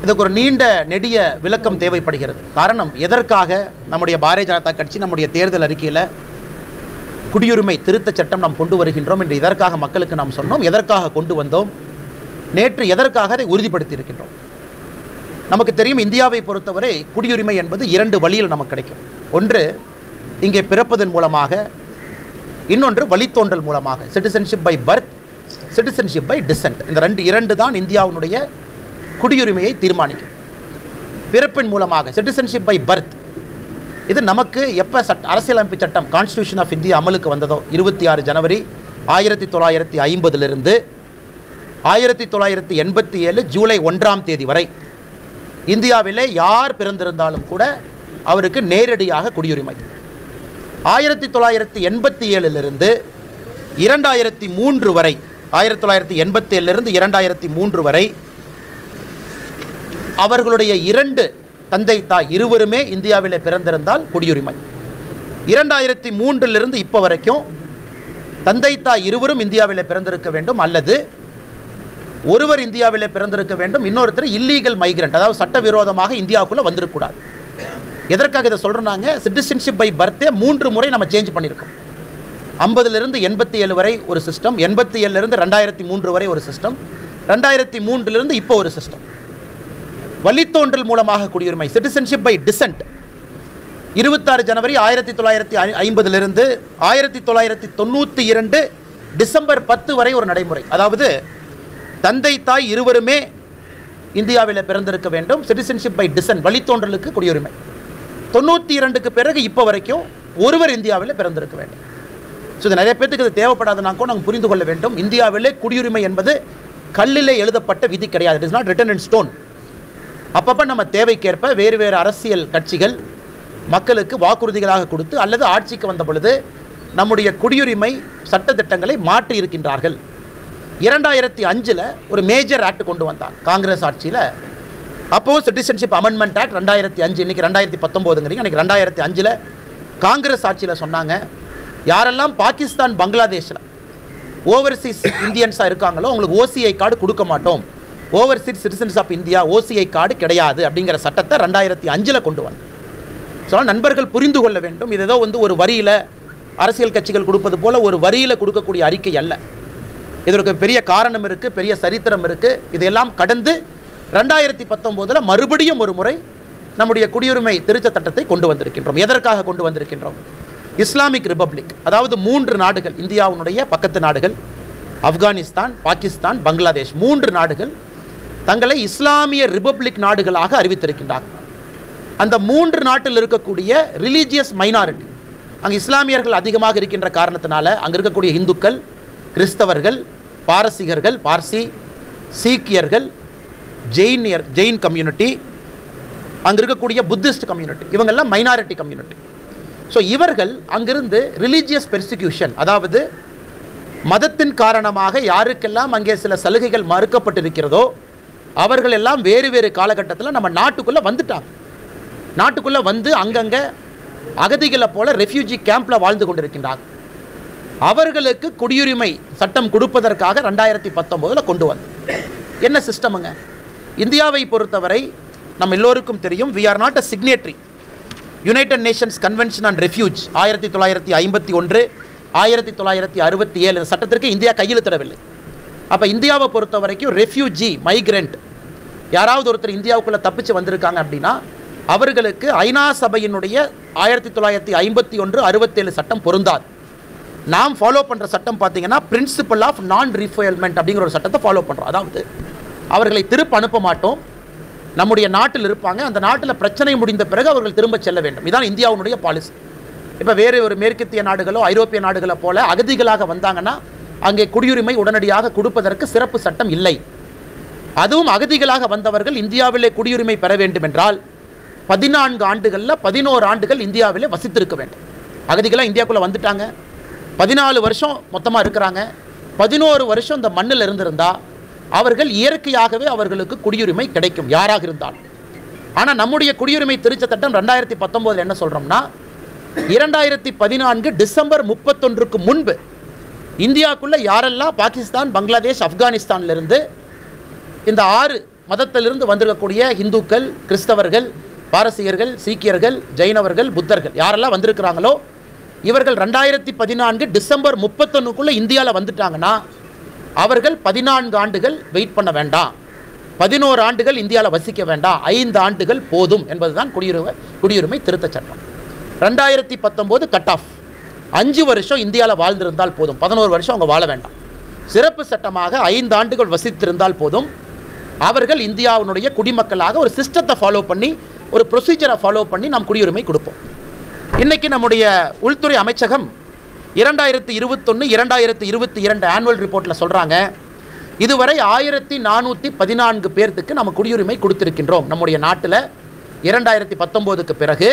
இதுக்கு ஒரு நீண்ட நெடிய விளக்கம் தேவைப்படுகிறது காரணம் எதற்காக நம்முடைய பாரதிய ஜனதா கட்சி நம்முடைய தேர்தல் அறிக்கையில் குடியுரிமை திருத்தச் சட்டம் நாம் கொண்டு வருகின்றோம் என்று இதற்காக மக்களுக்கு நாம் சொன்னோம் எதற்காக கொண்டு வந்தோம் நேற்று எதற்காக அதை உறுதிப்படுத்தி இருக்கின்றோம் நமக்கு தெரியும் இந்தியாவை பொறுத்தவரை குடியுரிமை என்பது இரண்டு வழியில் நமக்கு கிடைக்கும் ஒன்று இங்கே பிறப்பதன் மூலமாக இன்னொன்று வழித்தோன்றல் மூலமாக citizenship by birth citizenship by descent இந்த ரெண்டு இரண்டு தான் இந்தியாவினுடைய குடியுரிமையை தீர்மானிக்கும் பிறப்பின் மூலமாக சிட்டிசன்ஷிப் பை பர்த் இது நமக்கு எப்போ சட்ட அரசியலமைப்பு சட்டம் கான்ஸ்டியூஷன் ஆஃப் இந்தியா அமலுக்கு வந்ததோ இருபத்தி ஆறு ஜனவரி ஆயிரத்தி தொள்ளாயிரத்தி ஐம்பதிலிருந்து ஆயிரத்தி தொள்ளாயிரத்தி எண்பத்தி ஏழு ஜூலை ஒன்றாம் தேதி வரை இந்தியாவிலே யார் பிறந்திருந்தாலும் கூட அவருக்கு நேரடியாக குடியுரிமை ஆயிரத்தி தொள்ளாயிரத்தி எண்பத்தி ஏழிலிருந்து இரண்டாயிரத்தி மூன்று வரை ஆயிரத்தி தொள்ளாயிரத்தி எண்பத்தி ஏழிலிருந்து இரண்டாயிரத்தி மூன்று வரை அவர்களுடைய இரண்டு தந்தை தாய் இருவருமே இந்தியாவிலே பிறந்திருந்தால் குடியுரிமை இரண்டாயிரத்தி மூன்றிலிருந்து இப்போ வரைக்கும் தந்தை தாய் இருவரும் இந்தியாவிலே பிறந்திருக்க வேண்டும் அல்லது ஒருவர் இந்தியாவிலே பிறந்திருக்க வேண்டும் இன்னொருத்தர் இல்லீகல் மைக்ரண்ட் அதாவது சட்டவிரோதமாக இந்தியாவுக்குள்ளே வந்திருக்கக்கூடாது எதற்காக இதை சொல்கிறாங்க சிட்டிசன்ஷிப் பை பர்த்தே மூன்று முறை நம்ம சேஞ்ச் பண்ணியிருக்கோம் ஐம்பதுலேருந்து எண்பத்தி ஏழு வரை ஒரு சிஸ்டம் எண்பத்தி ஏழுலேருந்து ரெண்டாயிரத்தி மூன்று வரை ஒரு சிஸ்டம் ரெண்டாயிரத்தி மூன்றிலிருந்து இப்போ ஒரு சிஸ்டம் வழித்தோன்றல் மூலமாக குடியுரிமை சிட்டிசன்ஷிப் பை டிசென்ட் இருபத்தாறு ஜனவரி ஆயிரத்தி தொள்ளாயிரத்தி ஐம்பதிலிருந்து ஆயிரத்தி தொள்ளாயிரத்தி தொண்ணூற்றி இரண்டு டிசம்பர் பத்து வரை ஒரு நடைமுறை அதாவது தந்தை தாய் இருவருமே இந்தியாவில் பிறந்திருக்க வேண்டும் சிட்டிசன்ஷிப் பை டிசன் வழித்தோன்றலுக்கு குடியுரிமை தொண்ணூற்றி இரண்டுக்கு பிறகு இப்போ வரைக்கும் ஒருவர் இந்தியாவில் பிறந்திருக்க வேண்டும் ஸோ இது நிறைய பேத்துக்கு இது தேவைப்படாதுன்னா கூட நாங்கள் புரிந்து கொள்ள வேண்டும் இந்தியாவிலே குடியுரிமை என்பது கல்லிலே எழுதப்பட்ட விதி கிடையாது it is not written in stone அப்பப்போ நம்ம தேவைக்கேற்ப வேறு வேறு அரசியல் கட்சிகள் மக்களுக்கு வாக்குறுதிகளாக கொடுத்து அல்லது ஆட்சிக்கு வந்த பொழுது நம்முடைய குடியுரிமை சட்டத்திட்டங்களை மாற்றி இருக்கின்றார்கள் இரண்டாயிரத்தி அஞ்சில் ஒரு மேஜர் ஆக்ட் கொண்டு வந்தாங்க காங்கிரஸ் ஆட்சியில் அப்போது சிட்டிசன்ஷிப் அமெண்ட்மெண்ட் ஆக்ட் ரெண்டாயிரத்தி அஞ்சு இன்னைக்கு ரெண்டாயிரத்தி பத்தொம்போதுங்கிறீங்க அன்றைக்கி ரெண்டாயிரத்தி அஞ்சில் காங்கிரஸ் ஆட்சியில் சொன்னாங்க யாரெல்லாம் பாகிஸ்தான் பங்களாதேஷில் ஓவர்சீஸ் இந்தியன்ஸாக இருக்காங்களோ அவங்களுக்கு ஓசிஐ கார்டு கொடுக்க மாட்டோம் overseas citizens of India OCI card கிடையாது அப்படிங்கிற சட்டத்தை ரெண்டாயிரத்தி அஞ்சில் கொண்டு வந்தோம் ஸோ நண்பர்கள் புரிந்து கொள்ள வேண்டும் இது ஏதோ வந்து ஒரு வரியில் அரசியல் கட்சிகள் கொடுப்பது போல ஒரு வரியில் கொடுக்கக்கூடிய அறிக்கை அல்ல இதற்கு பெரிய காரணம் இருக்குது பெரிய சரித்திரம் இருக்குது இதையெல்லாம் கடந்து ரெண்டாயிரத்தி பத்தொம்போதில் மறுபடியும் ஒரு முறை நம்முடைய குடியுரிமை திருத்த சட்டத்தை கொண்டு வந்திருக்கின்றோம் எதற்காக கொண்டு வந்திருக்கின்றோம் இஸ்லாமிக் ரிப்பப்ளிக் அதாவது மூன்று நாடுகள் இந்தியாவினுடைய பக்கத்து நாடுகள் ஆப்கானிஸ்தான் பாகிஸ்தான் பங்களாதேஷ் மூன்று நாடுகள் தங்களை இஸ்லாமிய ரிப்பப்ளிக் நாடுகளாக அறிவித்திருக்கின்றார்கள் அந்த மூன்று நாட்டில் இருக்கக்கூடிய ரிலீஜியஸ் மைனாரிட்டி அங்கே இஸ்லாமியர்கள் அதிகமாக இருக்கின்ற காரணத்தினால அங்கே இருக்கக்கூடிய இந்துக்கள் கிறிஸ்தவர்கள் பாரசீகர்கள் பார்சி சீக்கியர்கள் ஜெயினியர் ஜெயின் கம்யூனிட்டி அங்கே இருக்கக்கூடிய புத்திஸ்ட் கம்யூனிட்டி இவங்கெல்லாம் மைனாரிட்டி கம்யூனிட்டி ஸோ இவர்கள் அங்கிருந்து ரிலீஜியஸ் பெர்சிக்யூஷன் அதாவது மதத்தின் காரணமாக யாருக்கெல்லாம் அங்கே சில சலுகைகள் மறுக்கப்பட்டிருக்கிறதோ அவர்கள் எல்லாம் வேறு வேறு காலகட்டத்தில் நம்ம நாட்டுக்குள்ளே வந்துட்டாங்க நாட்டுக்குள்ளே வந்து அங்கங்கே அகதிகளை போல ரெஃப்யூஜி கேம்பில் வாழ்ந்து கொண்டிருக்கின்றாங்க அவர்களுக்கு குடியுரிமை சட்டம் கொடுப்பதற்காக ரெண்டாயிரத்தி பத்தொம்போதில் கொண்டு வந்து என்ன சிஸ்டமுங்க இந்தியாவை பொறுத்தவரை நம்ம எல்லோருக்கும் தெரியும் we are not a signatory United Nations convention on refuge ஆயிரத்தி தொள்ளாயிரத்தி ஐம்பத்தி ஒன்று ஆயிரத்தி தொள்ளாயிரத்தி அறுபத்தி ஏழு இந்த சட்டத்திற்கு இந்தியா கையெழுத்திடவில்லை அப்போ இந்தியாவை பொறுத்த வரைக்கும் ரெஃப்யூஜி மைக்ரெண்ட் யாராவது ஒருத்தர் இந்தியாவுக்குள்ளே தப்பிச்சு வந்திருக்காங்க அப்படின்னா அவர்களுக்கு ஐநா சபையினுடைய ஆயிரத்தி தொள்ளாயிரத்தி ஐம்பத்தி ஒன்று அறுபத்தேழு சட்டம் பொருந்தாது நாம் ஃபாலோ பண்ணுற சட்டம் பார்த்தீங்கன்னா பிரின்சிபல் ஆஃப் நான் ரீஃபயல்மெண்ட் அப்படிங்கிற ஒரு சட்டத்தை ஃபாலோ பண்ணுறோம் அதாவது அவர்களை திருப்ப அனுப்ப மாட்டோம் நம்முடைய நாட்டில் இருப்பாங்க அந்த நாட்டில் பிரச்சனை முடிந்த பிறகு அவர்கள் திரும்ப செல்ல வேண்டும் இதான் இந்தியாவுடைய பாலிசி இப்போ வேறு ஒரு மேற்கத்திய நாடுகளோ ஐரோப்பிய நாடுகளோ போல அகதிகளாக வந்தாங்கன்னா அங்கே குடியுரிமை உடனடியாக கொடுப்பதற்கு சிறப்பு சட்டம் இல்லை அதுவும் அகதிகளாக வந்தவர்கள் இந்தியாவிலே குடியுரிமை பெற வேண்டும் என்றால் பதினான்கு ஆண்டுகளில் பதினோரு ஆண்டுகள் இந்தியாவிலே வசித்திருக்க வேண்டும் அகதிகளாக இந்தியாவுக்குள்ளே வந்துட்டாங்க பதினாலு வருஷம் மொத்தமாக இருக்கிறாங்க பதினோரு வருஷம் இந்த மண்ணில் இருந்திருந்தா அவர்கள் இயற்கையாகவே அவர்களுக்கு குடியுரிமை கிடைக்கும் யாராக இருந்தாலும் ஆனால் நம்முடைய குடியுரிமை திருச்ச சட்டம் ரெண்டாயிரத்தி பத்தொம்போதில் என்ன சொல்கிறோம்னா இரண்டாயிரத்தி பதினான்கு டிசம்பர் முப்பத்தொன்றுக்கு முன்பு இந்தியாவுக்குள்ளே யாரெல்லாம் பாகிஸ்தான் பங்களாதேஷ் ஆப்கானிஸ்தான்லேருந்து இந்த ஆறு மதத்திலிருந்து வந்திருக்கக்கூடிய இந்துக்கள் கிறிஸ்தவர்கள் பாரசீகர்கள் சீக்கியர்கள் ஜெயினவர்கள் புத்தர்கள் யாரெல்லாம் வந்திருக்கிறாங்களோ இவர்கள் ரெண்டாயிரத்தி பதினான்கு டிசம்பர் முப்பத்தொன்னுக்குள்ளே இந்தியாவில் வந்துட்டாங்கன்னா அவர்கள் பதினான்கு ஆண்டுகள் வெயிட் பண்ண வேண்டாம் பதினோரு ஆண்டுகள் இந்தியாவில் வசிக்க வேண்டாம் ஐந்து ஆண்டுகள் போதும் என்பதுதான் குடியுரிமை குடியுரிமை திருத்தச் சட்டம் ரெண்டாயிரத்தி பத்தொம்போது கட் ஆஃப் அஞ்சு வருஷம் இந்தியாவில் வாழ்ந்திருந்தால் போதும் பதினோரு வருஷம் அவங்க வாழ வேண்டாம் சிறப்பு சட்டமாக ஐந்து ஆண்டுகள் வசித்திருந்தால் போதும் அவர்கள் இந்தியாவினுடைய குடிமக்களாக ஒரு சிஸ்டத்தை ஃபாலோ பண்ணி ஒரு ப்ரொசீஜரை ஃபாலோ பண்ணி நாம் குடியுரிமை கொடுப்போம் இன்னைக்கு நம்முடைய உள்துறை அமைச்சகம் இரண்டாயிரத்தி இருபத்தொன்று இரண்டாயிரத்தி இருபத்தி இரண்டு ஆனுவல் ரிப்போர்ட்டில் சொல்கிறாங்க இதுவரை ஆயிரத்தி நானூற்றி பதினான்கு பேர்த்துக்கு நம்ம குடியுரிமை கொடுத்திருக்கின்றோம் நம்முடைய நாட்டில் இரண்டாயிரத்தி பத்தொம்போதுக்கு பிறகு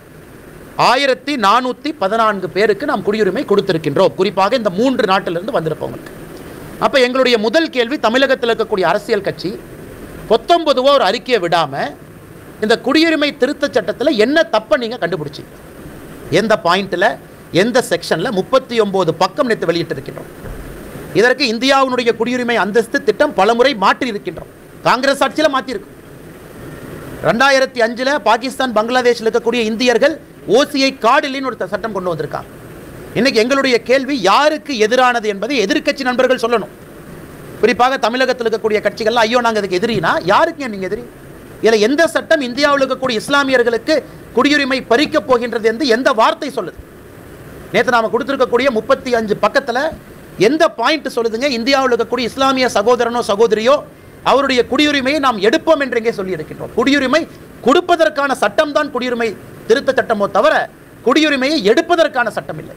ஆயிரத்தி நானூற்றி பதினான்கு பேருக்கு நாம் குடியுரிமை கொடுத்திருக்கின்றோம் குறிப்பாக இந்த மூன்று நாட்டிலிருந்து வந்திருப்பவங்களுக்கு அப்போ எங்களுடைய முதல் கேள்வி தமிழகத்தில் இருக்கக்கூடிய அரசியல் கட்சி பத்தொன்பதுவா ஒரு அறிக்கையை விடாமல் இந்த குடியுரிமை திருத்தச் சட்டத்தில் என்ன தப்பை நீங்கள் கண்டுபிடிச்சீங்க எந்த பாயிண்ட்டில் எந்த செக்ஷனில் முப்பத்தி ஒம்பது பக்கம் நேற்று வெளியிட்டிருக்கின்றோம் இதற்கு இந்தியாவினுடைய குடியுரிமை அந்தஸ்து திட்டம் பலமுறை மாற்றி இருக்கின்றோம் காங்கிரஸ் ஆட்சியில் மாற்றிருக்கும் ரெண்டாயிரத்தி அஞ்சில் பாகிஸ்தான் பங்களாதேஷில் இருக்கக்கூடிய இந்தியர்கள் ஓசிஐ கார்டு இல்லைன்னு ஒரு சட்டம் கொண்டு வந்திருக்காங்க இன்னைக்கு எங்களுடைய கேள்வி யாருக்கு எதிரானது என்பதை எதிர்க்கட்சி நண்பர்கள் சொல்லணும் குறிப்பாக தமிழகத்தில் இருக்கக்கூடிய கட்சிகள்லாம் ஐயோ நாங்கள் இதுக்கு எதிரினா யாருக்கு நீங்கள் எதிரி இதில் எந்த சட்டம் இந்தியாவில் இருக்கக்கூடிய இஸ்லாமியர்களுக்கு குடியுரிமை பறிக்கப் போகின்றது என்று எந்த வார்த்தை சொல்லுது நேற்று நாம கொடுத்துருக்கக்கூடிய முப்பத்தி அஞ்சு பக்கத்தில் எந்த பாயிண்ட் சொல்லுதுங்க இந்தியாவில் இருக்கக்கூடிய இஸ்லாமிய சகோதரனோ சகோதரியோ அவருடைய குடியுரிமையை நாம் எடுப்போம் என்று இங்கே சொல்லி இருக்கின்றோம் குடியுரிமை கொடுப்பதற்கான சட்டம் தான் குடியுரிமை திருத்த சட்டமோ தவிர குடியுரிமையை எடுப்பதற்கான சட்டம் இல்லை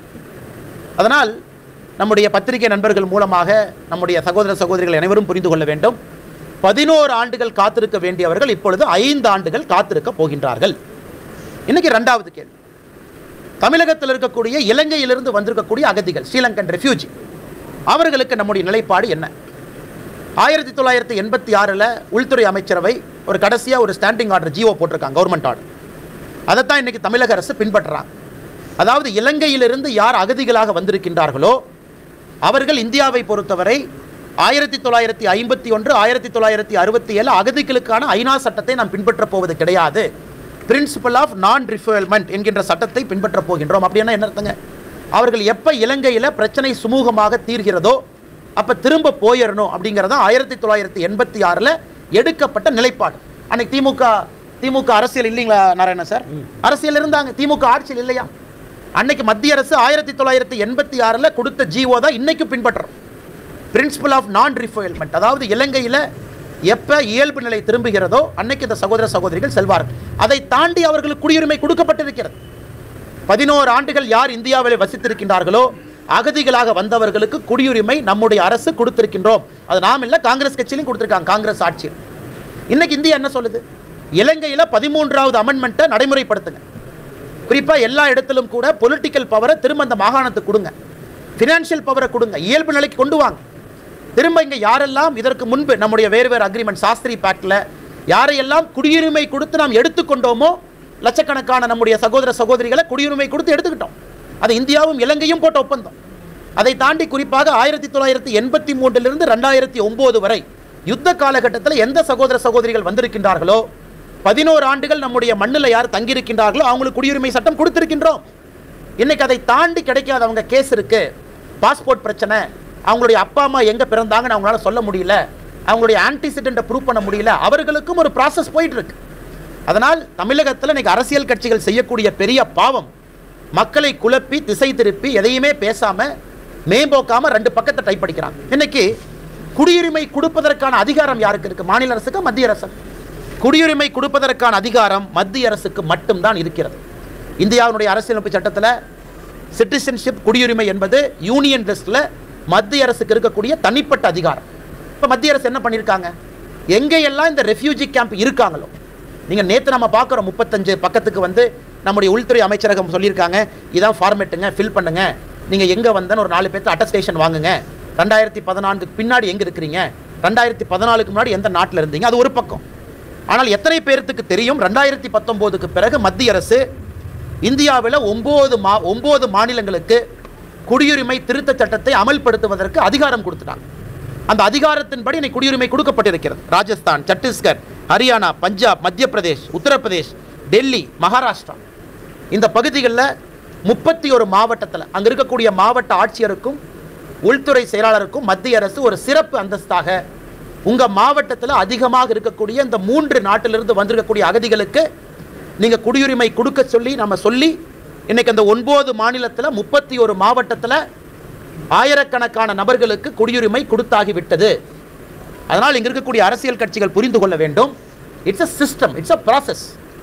அதனால் நம்முடைய பத்திரிகை நண்பர்கள் மூலமாக நம்முடைய சகோதர சகோதரிகள் அனைவரும் புரிந்து கொள்ள வேண்டும் பதினோரு ஆண்டுகள் காத்திருக்க வேண்டியவர்கள் இப்பொழுது ஐந்து ஆண்டுகள் காத்திருக்க போகின்றார்கள் இன்னைக்கு ரெண்டாவது கேள்வி தமிழகத்தில் இருக்கக்கூடிய இலங்கையிலிருந்து வந்திருக்கக்கூடிய அகதிகள் ஸ்ரீலங்கன் ரெஃப்யூஜி அவர்களுக்கு நம்முடைய நிலைப்பாடு என்ன ஆயிரத்தி தொள்ளாயிரத்தி எண்பத்தி ஆறில் உள்துறை அமைச்சரவை ஒரு கடைசியாக ஒரு ஸ்டாண்டிங் ஆர்டர் ஜிஓ போட்டிருக்காங்க கவர்மெண்ட் ஆர்டர் அதைத்தான் இன்னைக்கு தமிழக அரசு பின்பற்றுறாங்க அதாவது இலங்கையிலிருந்து யார் அகதிகளாக வந்திருக்கின்றார்களோ அவர்கள் இந்தியாவை பொறுத்தவரை ஆயிரத்தி தொள்ளாயிரத்தி ஐம்பத்தி ஒன்று ஆயிரத்தி தொள்ளாயிரத்தி அறுபத்தி ஏழு அகதிகளுக்கான ஐநா சட்டத்தை நாம் பின்பற்றப் போவது கிடையாது பிரின்சிபல் ஆஃப் நான் ரிஃபர்மெண்ட் என்கின்ற சட்டத்தை பின்பற்றப் போகின்றோம் அப்படின்னா என்ன அர்த்தங்க அவர்கள் எப்போ இலங்கையில் பிரச்சனை சுமூகமாக தீர்கிறதோ அப்போ திரும்ப போயிடணும் அப்படிங்கிறதா ஆயிரத்தி தொள்ளாயிரத்தி எண்பத்தி ஆறில் எடுக்கப்பட்ட நிலைப்பாடு அன்னைக்கு திமுக திமுக அரசியல் இல்லைங்களா நாராயணன் சார் அரசியல் இருந்தாங்க திமுக ஆட்சியில் இல்லையா அன்னைக்கு மத்திய அரசு ஆயிரத்தி தொள்ளாயிரத்தி எண்பத்தி ஆறில் கொடுத்த ஜிஓ தான் இன்னைக்கு பின்பற்றுறோம் பிரின்சிபல் ஆஃப் நான் ரிஃபைல்மெண்ட் அதாவது இலங்கையில் எப்போ இயல்பு நிலை திரும்புகிறதோ அன்னைக்கு இந்த சகோதர சகோதரிகள் செல்வார்கள் அதை தாண்டி அவர்களுக்கு குடியுரிமை கொடுக்கப்பட்டிருக்கிறது பதினோரு ஆண்டுகள் யார் இந்தியாவில் வசித்திருக்கின்றார்களோ அகதிகளாக வந்தவர்களுக்கு குடியுரிமை நம்முடைய அரசு கொடுத்திருக்கின்றோம் அது நாம் இல்லை காங்கிரஸ் கட்சியிலும் கொடுத்திருக்காங்க காங்கிரஸ் ஆட்சியில் இன்னைக்கு இந்தியா என்ன சொல்லுது இலங்கையில் பதிமூன்றாவது அமெண்ட்மெண்ட்டை நடைமுறைப்படுத்துங்க குறிப்பாக எல்லா இடத்திலும் கூட பொலிட்டிக்கல் பவரை திரும்ப அந்த மாகாணத்துக்கு கொடுங்க ஃபினான்ஷியல் பவரை கொடுங்க இயல்பு நிலைக்கு கொண்டு வாங்க திரும்ப இங்கே யாரெல்லாம் இதற்கு முன்பு நம்முடைய வேறு வேறு அக்ரிமெண்ட் சாஸ்திரி பேக்டில் யாரையெல்லாம் குடியுரிமை கொடுத்து நாம் எடுத்துக்கொண்டோமோ லட்சக்கணக்கான நம்முடைய சகோதர சகோதரிகளை குடியுரிமை கொடுத்து எடுத்துக்கிட்டோம் அது இந்தியாவும் இலங்கையும் போட்ட ஒப்பந்தம் அதை தாண்டி குறிப்பாக ஆயிரத்தி தொள்ளாயிரத்தி எண்பத்தி மூன்றிலிருந்து ரெண்டாயிரத்தி ஒன்பது வரை யுத்த காலகட்டத்தில் எந்த சகோதர சகோதரிகள் வந்திருக்கின்றார்களோ பதினோரு ஆண்டுகள் நம்முடைய மண்ணில் யார் தங்கியிருக்கின்றார்களோ அவங்களுக்கு குடியுரிமை சட்டம் கொடுத்திருக்கின்றோம் இன்னைக்கு அதை தாண்டி கிடைக்காதவங்க கேஸ் இருக்கு பாஸ்போர்ட் பிரச்சனை அவங்களுடைய அப்பா அம்மா எங்கே பிறந்தாங்கன்னு அவங்களால சொல்ல முடியல அவங்களுடைய ஆன்டிசிடென்ட்டை ப்ரூவ் பண்ண முடியல அவர்களுக்கும் ஒரு ப்ராசஸ் போயிட்டு இருக்கு அதனால் தமிழகத்தில் இன்னைக்கு அரசியல் கட்சிகள் செய்யக்கூடிய பெரிய பாவம் மக்களை குழப்பி திசை திருப்பி எதையுமே பேசாம மேம்போக்காம ரெண்டு பக்கத்தை டைப் படிக்கிறாங்க இன்னைக்கு குடியுரிமை கொடுப்பதற்கான அதிகாரம் யாருக்கு இருக்கு மாநில அரசுக்கு மத்திய அரசு குடியுரிமை கொடுப்பதற்கான அதிகாரம் மத்திய அரசுக்கு மட்டும்தான் இருக்கிறது இந்தியாவினுடைய அரசியலமைப்பு சட்டத்தில் சிட்டிசன்ஷிப் குடியுரிமை என்பது யூனியன் லிஸ்ட்டில் மத்திய அரசுக்கு இருக்கக்கூடிய தனிப்பட்ட அதிகாரம் இப்போ மத்திய அரசு என்ன பண்ணியிருக்காங்க எங்கேயெல்லாம் இந்த ரெஃப்யூஜி கேம்ப் இருக்காங்களோ நீங்கள் நேற்று நம்ம பார்க்குறோம் முப்பத்தஞ்சு பக்கத்துக்கு வந்து நம்முடைய உள்துறை அமைச்சரகம் சொல்லியிருக்காங்க இதான் ஃபார்மேட்டுங்க ஃபில் பண்ணுங்க நீங்கள் எங்கே வந்தேன்னு ஒரு நாலு பேர்த்து அட்டஸ்டேஷன் வாங்குங்க ரெண்டாயிரத்தி பதினான்குக்கு பின்னாடி எங்கே இருக்கிறீங்க ரெண்டாயிரத்தி பதினாலுக்கு முன்னாடி எந்த நாட்டில் இருந்தீங்க அது ஒரு பக்கம் ஆனால் எத்தனை பேர்த்துக்கு தெரியும் ரெண்டாயிரத்தி பத்தொம்போதுக்கு பிறகு மத்திய அரசு இந்தியாவில் ஒம்பது மா ஒம்பது மாநிலங்களுக்கு குடியுரிமை திருத்த சட்டத்தை அமல்படுத்துவதற்கு அதிகாரம் கொடுத்துட்டாங்க அந்த அதிகாரத்தின்படி இன்னைக்கு குடியுரிமை கொடுக்கப்பட்டிருக்கிறது ராஜஸ்தான் சத்தீஸ்கர் ஹரியானா பஞ்சாப் மத்திய பிரதேஷ் உத்தரப்பிரதேஷ் டெல்லி மகாராஷ்டிரா இந்த பகுதிகளில் முப்பத்தி ஒரு மாவட்டத்தில் அங்கே இருக்கக்கூடிய மாவட்ட ஆட்சியருக்கும் உள்துறை செயலாளருக்கும் மத்திய அரசு ஒரு சிறப்பு அந்தஸ்தாக உங்கள் மாவட்டத்தில் அதிகமாக இருக்கக்கூடிய இந்த மூன்று நாட்டிலிருந்து வந்திருக்கக்கூடிய அகதிகளுக்கு நீங்கள் குடியுரிமை கொடுக்க சொல்லி நம்ம சொல்லி இன்னைக்கு அந்த ஒன்பது மாநிலத்தில் முப்பத்தி ஒரு மாவட்டத்தில் ஆயிரக்கணக்கான நபர்களுக்கு குடியுரிமை கொடுத்தாகிவிட்டது அதனால் இங்க இருக்கக்கூடிய அரசியல் கட்சிகள் புரிந்து கொள்ள வேண்டும் it's a system it's a process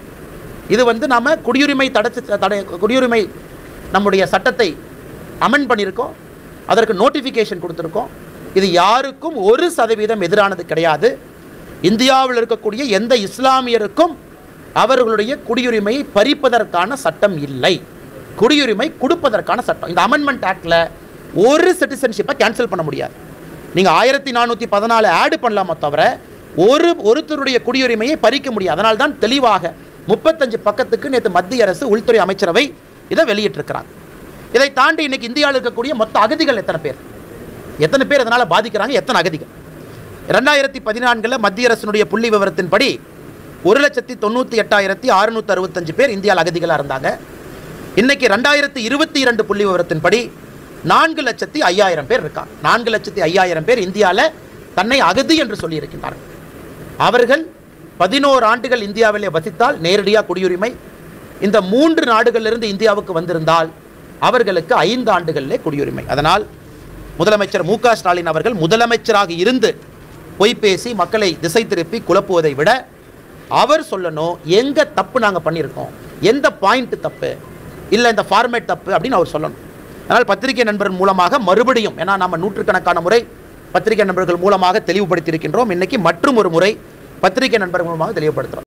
இது வந்து நாம குடியுரிமை தடை தடை குடியுரிமை நம்முடைய சட்டத்தை அமெண்ட் பண்ணியிருக்கோம் அதற்கு நோட்டிஃபிகேஷன் கொடுத்துருக்கோம் இது யாருக்கும் ஒரு சதவீதம் எதிரானது கிடையாது இந்தியாவில் இருக்கக்கூடிய எந்த இஸ்லாமியருக்கும் அவர்களுடைய குடியுரிமையை பறிப்பதற்கான சட்டம் இல்லை குடியுரிமை கொடுப்பதற்கான சட்டம் இந்த அமெண்ட்மெண்ட் ஆக்டில் ஒரு சிட்டிசன்ஷிப்பை கேன்சல் பண்ண முடியாது நீங்கள் ஆயிரத்தி நானூற்றி பதினாலு ஆடு பண்ணலாமே தவிர ஒரு ஒருத்தருடைய குடியுரிமையை பறிக்க முடியாது அதனால தான் தெளிவாக முப்பத்தஞ்சு பக்கத்துக்கு நேற்று மத்திய அரசு உள்துறை அமைச்சரவை இதை வெளியிட்டிருக்கிறாங்க இதை தாண்டி இன்னைக்கு இந்தியாவில் இருக்கக்கூடிய மொத்த அகதிகள் எத்தனை பேர் எத்தனை பேர் இதனால் பாதிக்கிறாங்க எத்தனை அகதிகள் ரெண்டாயிரத்தி பதினான்கில் மத்திய அரசினுடைய புள்ளி விவரத்தின்படி ஒரு லட்சத்தி தொண்ணூற்றி எட்டாயிரத்தி அறுநூத்தி அறுபத்தஞ்சு பேர் இந்தியாவில் அகதிகளாக இருந்தாங்க இன்னைக்கு ரெண்டாயிரத்தி இருபத்தி இரண்டு புள்ளி விவரத்தின்படி நான்கு லட்சத்தி ஐயாயிரம் பேர் இருக்காங்க நான்கு லட்சத்தி ஐயாயிரம் பேர் இந்தியாவில் தன்னை அகதி என்று சொல்லியிருக்கின்றார்கள் அவர்கள் பதினோரு ஆண்டுகள் இந்தியாவிலே வசித்தால் நேரடியாக குடியுரிமை இந்த மூன்று நாடுகளிலிருந்து இந்தியாவுக்கு வந்திருந்தால் அவர்களுக்கு ஐந்து ஆண்டுகளிலே குடியுரிமை அதனால் முதலமைச்சர் மு க ஸ்டாலின் அவர்கள் முதலமைச்சராக இருந்து பொய் பேசி மக்களை திசை திருப்பி குழப்புவதை விட அவர் சொல்லணும் எங்க தப்பு நாங்கள் பண்ணியிருக்கோம் எந்த பாயிண்ட் தப்பு இல்லை இந்த ஃபார்மேட் தப்பு அப்படின்னு அவர் சொல்லணும் அதனால் பத்திரிகை நண்பர் மூலமாக மறுபடியும் ஏன்னா நம்ம நூற்றுக்கணக்கான முறை பத்திரிகை நண்பர்கள் மூலமாக தெளிவுபடுத்தியிருக்கின்றோம் இன்னைக்கு மற்றும் ஒரு முறை பத்திரிகை நண்பர்கள் மூலமாக தெளிவுபடுத்துகிறோம்